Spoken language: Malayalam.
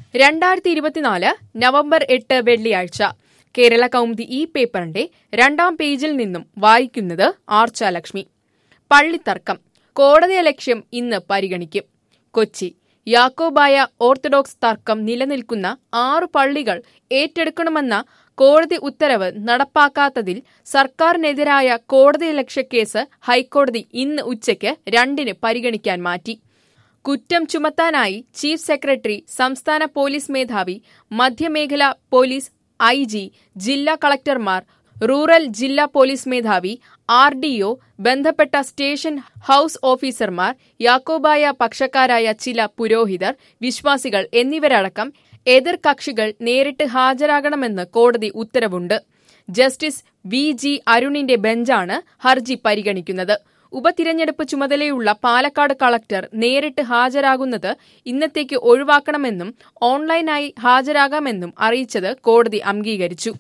രണ്ടായിരത്തി ഇരുപത്തിനാല് നവംബർ എട്ട് വെള്ളിയാഴ്ച കേരള കൗമുദി ഈ പേപ്പറിന്റെ രണ്ടാം പേജിൽ നിന്നും വായിക്കുന്നത് ആർച്ചാലക്ഷ്മി പള്ളിത്തർക്കം കോടതി ലക്ഷ്യം ഇന്ന് പരിഗണിക്കും കൊച്ചി യാക്കോബായ ഓർത്തഡോക്സ് തർക്കം നിലനിൽക്കുന്ന ആറു പള്ളികൾ ഏറ്റെടുക്കണമെന്ന കോടതി ഉത്തരവ് നടപ്പാക്കാത്തതിൽ സർക്കാരിനെതിരായ കോടതിയലക്ഷ്യ കേസ് ഹൈക്കോടതി ഇന്ന് ഉച്ചയ്ക്ക് രണ്ടിന് പരിഗണിക്കാൻ മാറ്റി കുറ്റം ചുമത്താനായി ചീഫ് സെക്രട്ടറി സംസ്ഥാന പോലീസ് മേധാവി മധ്യമേഖല പോലീസ് ഐ ജി ജില്ലാ കളക്ടർമാർ റൂറൽ ജില്ലാ പോലീസ് മേധാവി ആർ ഡി ഒ ബന്ധപ്പെട്ട സ്റ്റേഷൻ ഹൌസ് ഓഫീസർമാർ യാക്കോബായ പക്ഷക്കാരായ ചില പുരോഹിതർ വിശ്വാസികൾ എന്നിവരടക്കം എതിർ കക്ഷികൾ നേരിട്ട് ഹാജരാകണമെന്ന് കോടതി ഉത്തരവുണ്ട് ജസ്റ്റിസ് വി ജി അരുണിന്റെ ബെഞ്ചാണ് ഹർജി പരിഗണിക്കുന്നത് ഉപതിരഞ്ഞെടുപ്പ് ചുമതലയുള്ള പാലക്കാട് കളക്ടർ നേരിട്ട് ഹാജരാകുന്നത് ഇന്നത്തേക്ക് ഒഴിവാക്കണമെന്നും ഓൺലൈനായി ഹാജരാകാമെന്നും അറിയിച്ചത് കോടതി അംഗീകരിച്ചു